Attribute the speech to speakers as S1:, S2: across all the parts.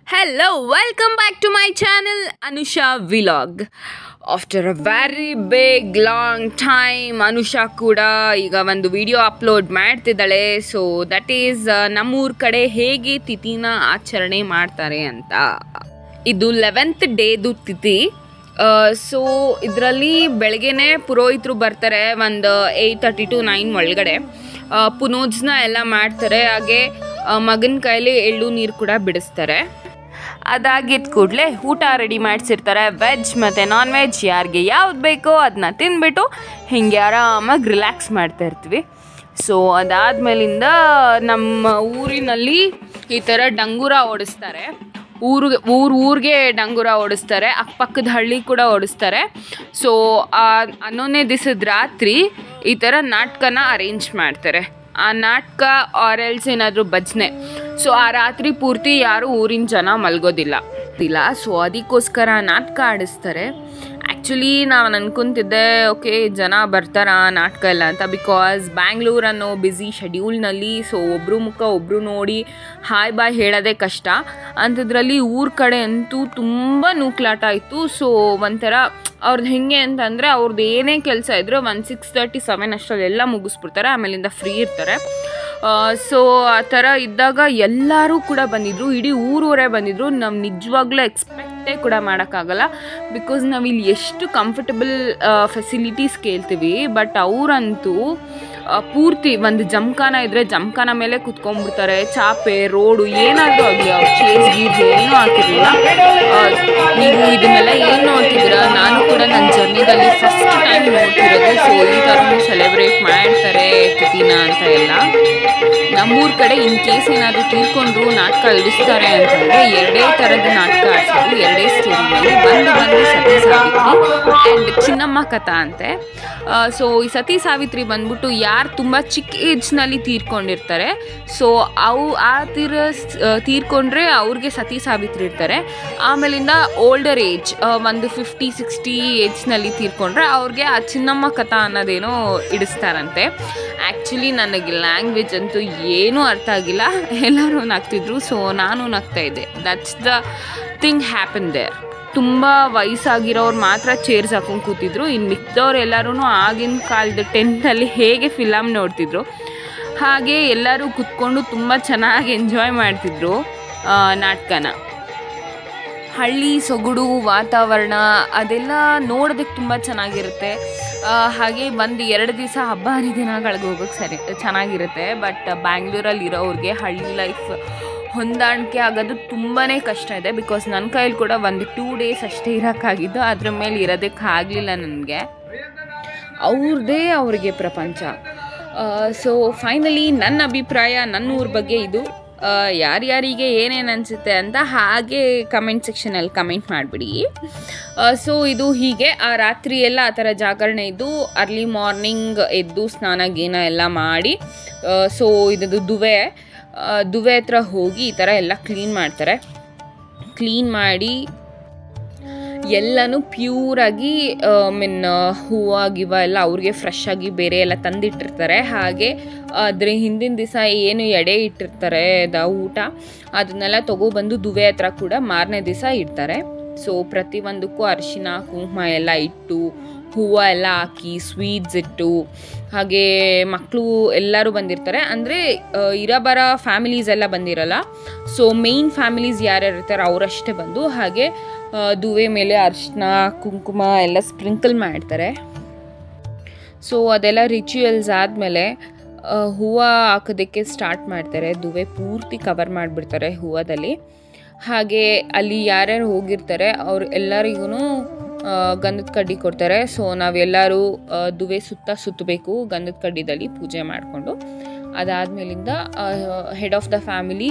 S1: Hello, welcome back to my channel Anusha Vlog. After a very big long time Anusha ಕೂಡ ಈಗ ಒಂದು video upload ಮಾಡ್ತಿದ್ದಾಳೆ so that is ನಮ್ಮೂರ ಕಡೆ ಹೇಗೆ ತಿಥಿನ ಆಚರಣೆ ಮಾಡ್ತಾರೆ ಅಂತ ಇದು ಲೆವೆಂತ್ ಡೇದು ತಿಥಿ ಸೊ ಇದರಲ್ಲಿ ಬೆಳಗ್ಗೆನೆ ಪುರೋಹಿತರು ಬರ್ತಾರೆ ಒಂದು ಏಯ್ಟ್ ತರ್ಟಿ ಟು ನೈನ್ ಒಳಗಡೆ ಪುನೋಜ್ನ ಎಲ್ಲ ಮಾಡ್ತಾರೆ ಹಾಗೆ ಮಗನ ಕೈಲಿ ಎಳ್ಳು ನೀರು ಕೂಡ ಬಿಡಿಸ್ತಾರೆ ಅದಾಗಿದ್ದ ಕೂಡಲೇ ಊಟ ರೆಡಿ ಮಾಡಿಸಿರ್ತಾರೆ ವೆಜ್ ಮತ್ತು ನಾನ್ ವೆಜ್ ಯಾರಿಗೆ ಯಾವ್ದು ಬೇಕೋ ಅದನ್ನ ತಿಂದ್ಬಿಟ್ಟು ಹಿಂಗೆ ಆರಾಮಾಗಿ ರಿಲ್ಯಾಕ್ಸ್ ಮಾಡ್ತಾ ಇರ್ತೀವಿ ಸೊ ಅದಾದಮೇಲಿಂದ ನಮ್ಮ ಊರಿನಲ್ಲಿ ಈ ಥರ ಡಂಗೂರ ಓಡಿಸ್ತಾರೆ ಊರಿಗೆ ಊರು ಊರಿಗೆ ಡಂಗೂರ ಓಡಿಸ್ತಾರೆ ಅಕ್ಕಪಕ್ಕದ ಹಳ್ಳಿ ಕೂಡ ಓಡಿಸ್ತಾರೆ ಸೊ ಹನ್ನೊಂದನೇ ದಿವಸದ ರಾತ್ರಿ ಈ ಥರ ನಾಟಕನ ಅರೇಂಜ್ ಮಾಡ್ತಾರೆ ಆ ನಾಟಕ ಆರೆಲ್ಸ್ ಏನಾದರೂ ಭಜನೆ ಸೊ ಆ ರಾತ್ರಿ ಪೂರ್ತಿ ಯಾರು ಊರಿನ ಜನ ಮಲ್ಗೋದಿಲ್ಲ ಇಲ್ಲ ಸೊ ಅದಕ್ಕೋಸ್ಕರ ನಾಟಕ ಆಡಿಸ್ತಾರೆ ಆ್ಯಕ್ಚುಲಿ ನಾನು ಅನ್ಕೊಂತಿದ್ದೆ ಓಕೆ ಜನ ಬರ್ತಾರ ನಾಟಕ ಎಲ್ಲ ಅಂತ ಬಿಕಾಸ್ ಬ್ಯಾಂಗ್ಳೂರ್ ಅನ್ನೋ ಬ್ಯುಸಿ ಶೆಡ್ಯೂಲ್ನಲ್ಲಿ ಸೊ ಒಬ್ಬರು ಮುಖ ಒಬ್ಬರು ನೋಡಿ ಹಾಯ್ ಬಾಯ್ ಹೇಳೋದೇ ಕಷ್ಟ ಅಂಥದ್ರಲ್ಲಿ ಊರ ಕಡೆ ಅಂತೂ ತುಂಬ ನೂಕ್ಲಾಟ ಇತ್ತು ಸೊ ಒಂಥರ ಅವ್ರದ್ದು ಹೆಂಗೆ ಅಂತಂದರೆ ಅವ್ರದ್ದು ಏನೇ ಕೆಲಸ ಇದ್ರೂ ಒಂದು ಸಿಕ್ಸ್ ತರ್ಟಿ ಸೆವೆನ್ ಅಷ್ಟರಲ್ಲೆಲ್ಲ ಮುಗಿಸ್ಬಿಡ್ತಾರೆ ಆಮೇಲಿಂದ ಫ್ರೀ ಇರ್ತಾರೆ ಸೊ ಆ ಥರ ಇದ್ದಾಗ ಎಲ್ಲರೂ ಕೂಡ ಬಂದಿದ್ರು ಇಡೀ ಊರೂರೇ ಬಂದಿದ್ರು ನಾವು ನಿಜವಾಗ್ಲೂ ಎಕ್ಸ್ಪೆಕ್ಟೇ ಕೂಡ ಮಾಡೋಕ್ಕಾಗಲ್ಲ ಬಿಕಾಸ್ ನಾವು ಇಲ್ಲಿ ಎಷ್ಟು ಕಂಫರ್ಟಬಲ್ ಫೆಸಿಲಿಟೀಸ್ ಕೇಳ್ತೀವಿ ಬಟ್ ಅವರಂತೂ ಪೂರ್ತಿ ಒಂದು ಜಮ್ಖಾನ ಇದ್ದರೆ ಜಮ್ಖಾನ ಮೇಲೆ ಕುತ್ಕೊಂಡ್ಬಿಡ್ತಾರೆ ಚಾಪೆ ರೋಡು ಏನಾದರೂ ಆಗಲಿ ಅವ್ರು ಚೇಸ್ ಗೀಸ್ ಏನೂ ಹಾಕಿರಲಿಲ್ಲ ನೀವು ಇದನ್ನೆಲ್ಲ ಏನು ನೋಡ್ತಿದ್ದೀರಾ ನಾನು ಕೂಡ ನನ್ನ ಜರ್ನಿದಲ್ಲಿ ಫಸ್ಟ್ ಟೈಮ್ ನೋಡ್ತಿರೋದು ಸೊ ಈ ಥರನೂ ಸೆಲೆಬ್ರೇಟ್ ಮಾಡ್ತಾರೆ ತಿಥಿನ ಅಂತ ಎಲ್ಲ ನಮ್ಮೂರ ಕಡೆ ಇನ್ ಕೇಸ್ ಏನಾದರೂ ತೀರ್ಕೊಂಡ್ರು ನಾಟಕ ಇಡಿಸ್ತಾರೆ ಅಂತಂದರೆ ಎರಡೇ ಥರದ ನಾಟಕ ಆಡ್ಸೋದು ಎರಡೇ ಸ್ಟೋರಿನಲ್ಲಿ ಒಂದು ಬಂದು ಸತಿ ಸಾವಿತ್ರಿ ಆ್ಯಂಡ್ ಚಿನ್ನಮ್ಮ ಕಥಾ ಅಂತೆ ಸೊ ಈ ಸತಿ ಸಾವಿತ್ರಿ ಬಂದ್ಬಿಟ್ಟು ಯಾರು ತುಂಬ ಚಿಕ್ಕ ಏಜ್ನಲ್ಲಿ ತೀರ್ಕೊಂಡಿರ್ತಾರೆ ಸೊ ಅವು ಆ ತೀರ ತೀರ್ಕೊಂಡ್ರೆ ಅವ್ರಿಗೆ ಸತಿ ಸಾವಿತ್ರಿ ಇರ್ತಾರೆ ಆಮೇಲಿಂದ ಓಲ್ಡರ್ ಏಜ್ ಒಂದು ಫಿಫ್ಟಿ ಸಿಕ್ಸ್ಟಿ ಏಜ್ನಲ್ಲಿ ತೀರ್ಕೊಂಡ್ರೆ ಅವ್ರಿಗೆ ಆ ಚಿನ್ನಮ್ಮ ಕಥಾ ಅನ್ನೋದೇನೋ ಇಡಿಸ್ತಾರಂತೆ ಆ್ಯಕ್ಚುಲಿ ನನಗೆ ಲ್ಯಾಂಗ್ವೇಜ್ ಅಂತೂ ಏನೂ ಅರ್ಥ ಆಗಿಲ್ಲ ಎಲ್ಲರೂ ನಗ್ತಿದ್ರು ಸೊ ನಾನು ನಗ್ತಾ ಇದ್ದೆ that's the thing happen there ತುಂಬ ವಯಸ್ಸಾಗಿರೋರು ಮಾತ್ರ ಚೇರ್ಸ್ ಹಾಕೊಂಡು ಕೂತಿದ್ರು ಇನ್ನು ಮಿಕ್ದವ್ರು ಎಲ್ಲರೂ ಆಗಿನ ಕಾಲದ ಟೆಂತಲ್ಲಿ ಹೇಗೆ ಫಿಲಮ್ ನೋಡ್ತಿದ್ರು ಹಾಗೆ ಎಲ್ಲರೂ ಕೂತ್ಕೊಂಡು ತುಂಬ ಚೆನ್ನಾಗಿ ಎಂಜಾಯ್ ಮಾಡ್ತಿದ್ರು ನಾಟಕನ ಹಳ್ಳಿ ಸೊಗಡು ವಾತಾವರಣ ಅದೆಲ್ಲ ನೋಡೋದಕ್ಕೆ ತುಂಬ ಚೆನ್ನಾಗಿರುತ್ತೆ ಹಾಗೆ ಒಂದು ಎರಡು ದಿವಸ ಹಬ್ಬ ಹರಿದಿನಗಳಿಗೆ ಹೋಗೋಕ್ಕೆ ಸರಿ ಚೆನ್ನಾಗಿರುತ್ತೆ ಬಟ್ ಬ್ಯಾಂಗ್ಳೂರಲ್ಲಿ ಇರೋರಿಗೆ ಹಳ್ಳಿ ಲೈಫ್ ಹೊಂದಾಣಿಕೆ ಆಗೋದು ತುಂಬಾ ಕಷ್ಟ ಇದೆ ಬಿಕಾಸ್ ನನ್ನ ಕೈಲಿ ಕೂಡ ಒಂದು ಟೂ ಡೇಸ್ ಅಷ್ಟೇ ಇರೋಕ್ಕಾಗಿದ್ದು ಅದ್ರ ಮೇಲೆ ಇರೋದಕ್ಕೆ ಆಗಲಿಲ್ಲ ನನಗೆ ಅವ್ರದ್ದೇ ಅವ್ರಿಗೆ ಪ್ರಪಂಚ ಸೊ ಫೈನಲಿ ನನ್ನ ಅಭಿಪ್ರಾಯ ನನ್ನ ಊರ ಬಗ್ಗೆ ಇದು ಯಾರ್ಯಾರಿಗೆ ಏನೇನು ಅನಿಸುತ್ತೆ ಅಂತ ಹಾಗೆ ಕಮೆಂಟ್ ಸೆಕ್ಷನಲ್ಲಿ ಕಮೆಂಟ್ ಮಾಡಿಬಿಡಿ ಸೊ ಇದು ಹೀಗೆ ಆ ರಾತ್ರಿ ಎಲ್ಲ ಆ ಥರ ಜಾಗರಣೆ ಇದ್ದು ಅರ್ಲಿ ಮಾರ್ನಿಂಗ್ ಎದ್ದು ಸ್ನಾನ ಗೀನ ಎಲ್ಲ ಮಾಡಿ ಸೊ ಇದು ದುವೆ ದುವೆ ಹತ್ರ ಹೋಗಿ ಈ ಥರ ಎಲ್ಲ ಕ್ಲೀನ್ ಮಾಡ್ತಾರೆ ಕ್ಲೀನ್ ಮಾಡಿ ಎಲ್ಲನೂ ಪ್ಯೂರಾಗಿ ಮೀನ್ ಹೂವು ಗಿವ ಎಲ್ಲ ಅವ್ರಿಗೆ ಫ್ರೆಶ್ ಆಗಿ ಬೇರೆ ಎಲ್ಲ ತಂದಿಟ್ಟಿರ್ತಾರೆ ಹಾಗೆ ಅದ್ರ ಹಿಂದಿನ ದಿವಸ ಏನು ಎಡೆ ಇಟ್ಟಿರ್ತಾರೆ ದ ಊಟ ಅದನ್ನೆಲ್ಲ ತೊಗೊಬಂದು ದುವೆ ಹತ್ರ ಕೂಡ ಮಾರನೇ ದಿವಸ ಇಡ್ತಾರೆ ಸೊ ಪ್ರತಿಯೊಂದಕ್ಕೂ ಅರಿಶಿನ ಕುಂಕುಮ ಎಲ್ಲ ಇಟ್ಟು ಹೂವು ಎಲ್ಲ ಹಾಕಿ ಸ್ವೀಟ್ಸ್ ಇಟ್ಟು ಹಾಗೆ ಮಕ್ಕಳು ಎಲ್ಲರೂ ಬಂದಿರ್ತಾರೆ ಅಂದರೆ ಇರಬರ ಫ್ಯಾಮಿಲೀಸ್ ಎಲ್ಲ ಬಂದಿರಲ್ಲ ಸೊ ಮೇಯ್ನ್ ಫ್ಯಾಮಿಲೀಸ್ ಯಾರ್ಯಾರು ಇರ್ತಾರೆ ಅವರಷ್ಟೇ ಬಂದು ಹಾಗೆ ದುವೆ ಮೇಲೆ ಅರಿಶಿನ ಕುಂಕುಮ ಎಲ್ಲ ಸ್ಪ್ರಿಂಕಲ್ ಮಾಡ್ತಾರೆ ಸೊ ಅದೆಲ್ಲ ರಿಚುವಲ್ಸ್ ಆದಮೇಲೆ ಹೂವು ಹಾಕೋದಕ್ಕೆ ಸ್ಟಾರ್ಟ್ ಮಾಡ್ತಾರೆ ದುವೆ ಪೂರ್ತಿ ಕವರ್ ಮಾಡಿಬಿಡ್ತಾರೆ ಹೂವದಲ್ಲಿ ಹಾಗೆ ಅಲ್ಲಿ ಯಾರ್ಯಾರು ಹೋಗಿರ್ತಾರೆ ಅವ್ರು ಎಲ್ಲರಿಗೂ ಗಂಧದ ಕಡ್ಡಿ ಕೊಡ್ತಾರೆ ಸೊ ನಾವೆಲ್ಲರೂ ದುವೆ ಸುತ್ತ ಸುತ್ತಬೇಕು ಗಂಧದ ಕಡ್ಡಿದಲ್ಲಿ ಪೂಜೆ ಮಾಡಿಕೊಂಡು ಅದಾದಮೇಲಿಂದ ಹೆಡ್ ಆಫ್ ದ ಫ್ಯಾಮಿಲಿ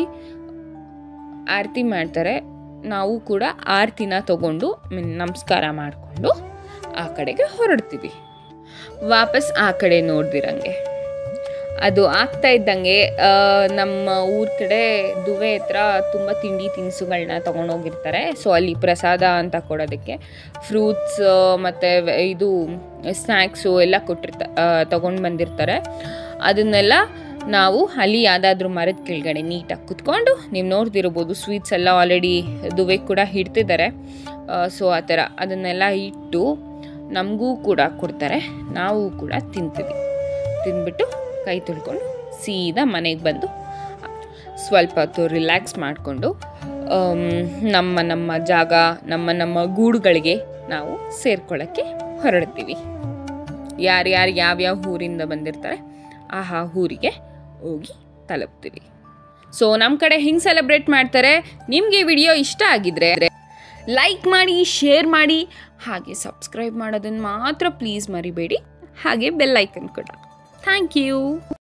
S1: ಆರತಿ ಮಾಡ್ತಾರೆ ನಾವು ಕೂಡ ಆರತಿನ ತಗೊಂಡು ನಮಸ್ಕಾರ ಮಾಡಿಕೊಂಡು ಆ ಕಡೆಗೆ ಹೊರಡ್ತೀವಿ ವಾಪಸ್ ಆ ಕಡೆ ನೋಡ್ದಿರಂಗೆ ಅದು ಆಗ್ತಾ ಇದ್ದಂಗೆ ನಮ್ಮ ಊರ ಕಡೆ ದುವೆ ಹತ್ರ ತುಂಬ ತಿಂಡಿ ತಿನಿಸುಗಳನ್ನ ತೊಗೊಂಡೋಗಿರ್ತಾರೆ ಸೊ ಅಲ್ಲಿ ಪ್ರಸಾದ ಅಂತ ಕೊಡೋದಕ್ಕೆ ಫ್ರೂಟ್ಸ್ ಮತ್ತು ಇದು ಸ್ನ್ಯಾಕ್ಸು ಎಲ್ಲ ಕೊಟ್ಟಿರ್ತ ತೊಗೊಂಡು ಬಂದಿರ್ತಾರೆ ಅದನ್ನೆಲ್ಲ ನಾವು ಅಲ್ಲಿ ಯಾವುದಾದ್ರೂ ಮರದ ಕೆಳಗಡೆ ನೀಟಾಗಿ ಕುತ್ಕೊಂಡು ನೀವು ನೋಡ್ತಿರ್ಬೋದು ಸ್ವೀಟ್ಸ್ ಎಲ್ಲ ಆಲ್ರೆಡಿ ದುವೆ ಕೂಡ ಇಡ್ತಿದ್ದಾರೆ ಸೊ ಆ ಥರ ಅದನ್ನೆಲ್ಲ ಇಟ್ಟು ನಮಗೂ ಕೂಡ ಕೊಡ್ತಾರೆ ನಾವು ಕೂಡ ತಿಂತೀವಿ ತಿಂದ್ಬಿಟ್ಟು ಕೈ ತೊಳ್ಕೊಂಡು ಸೀದಾ ಮನೆಗೆ ಬಂದು ಸ್ವಲ್ಪ ಹೊತ್ತು ರಿಲ್ಯಾಕ್ಸ್ ಮಾಡಿಕೊಂಡು ನಮ್ಮ ನಮ್ಮ ಜಾಗ ನಮ್ಮ ನಮ್ಮ ಗೂಡುಗಳಿಗೆ ನಾವು ಸೇರ್ಕೊಳ್ಳೋಕ್ಕೆ ಹೊರಡ್ತೀವಿ ಯಾರ್ಯಾರು ಯಾವ್ಯಾವ ಊರಿಂದ ಬಂದಿರ್ತಾರೆ ಆ ಆ ಊರಿಗೆ ಹೋಗಿ ತಲುಪ್ತೀವಿ ಸೊ ನಮ್ಮ ಕಡೆ ಹಿಂಗೆ ಸೆಲೆಬ್ರೇಟ್ ಮಾಡ್ತಾರೆ ನಿಮಗೆ ವಿಡಿಯೋ ಇಷ್ಟ ಆಗಿದ್ರೆ ಲೈಕ್ ಮಾಡಿ ಶೇರ್ ಮಾಡಿ ಹಾಗೆ ಸಬ್ಸ್ಕ್ರೈಬ್ ಮಾಡೋದನ್ನು ಮಾತ್ರ ಪ್ಲೀಸ್ ಮರಿಬೇಡಿ ಹಾಗೆ ಬೆಲ್ ಐಕನ್ ಕೂಡ ಥ್ಯಾಂಕ್ ಯು